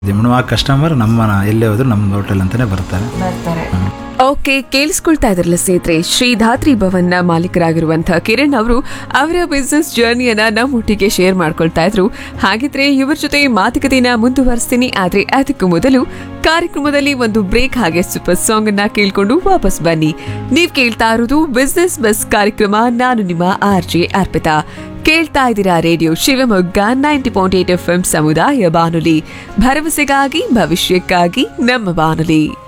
ಆ ಕಸ್ಟಮರ್ ನಮ್ಮ ಎಲ್ಲೇ ಹೋದ್ರು ನಮ್ಮ ಹೋಟೆಲ್ ಅಂತಾನೆ ಬರ್ತಾರೆ ಬರ್ತಾರೆ ಓಕೆ ಕೇಳಿಸ್ಕೊಳ್ತಾ ಇದ್ರಲ್ಲ ಸ್ನೇಹಿತರೆ ಶ್ರೀ ಧಾತ್ರಿ ಭವನ್ನ ಮಾಲೀಕರಾಗಿರುವಂತಹ ಕಿರಣ್ ಅವರು ಅವರ ಬಿಸ್ನೆಸ್ ಜರ್ನಿಯನ್ನ ನಮ್ಮೊಟ್ಟಿಗೆ ಶೇರ್ ಮಾಡ್ಕೊಳ್ತಾ ಇದ್ರು ಹಾಗಿದ್ರೆ ಇವ್ರ ಜೊತೆ ಮಾತುಕತೆನ ಮುಂದುವರಿಸ್ತೀನಿ ಆದ್ರೆ ಅದಕ್ಕೂ ಮೊದಲು ಕಾರ್ಯಕ್ರಮದಲ್ಲಿ ಒಂದು ಬ್ರೇಕ್ ಹಾಗೆ ಸೂಪರ್ ಸಾಂಗ್ ಅನ್ನ ಕೇಳ್ಕೊಂಡು ವಾಪಸ್ ಬನ್ನಿ ನೀವ್ ಕೇಳ್ತಾ ಇರೋದು ಬಿಸ್ನೆಸ್ ಬಸ್ ಕಾರ್ಯಕ್ರಮ ನಾನು ನಿಮ್ಮ ಆರ್ ಜೆ ಅರ್ಪಿತಾ ಕೇಳ್ತಾ ಇದ್ದೀರಾ radio Shivamogga ninety point eight F M ಸಮುದಾಯ ಬಾನುಲಿ ಭರವಸೆಗಾಗಿ ಭವಿಷ್ಯಕ್ಕಾಗಿ ನಮ್ಮ ಬಾನುಲಿ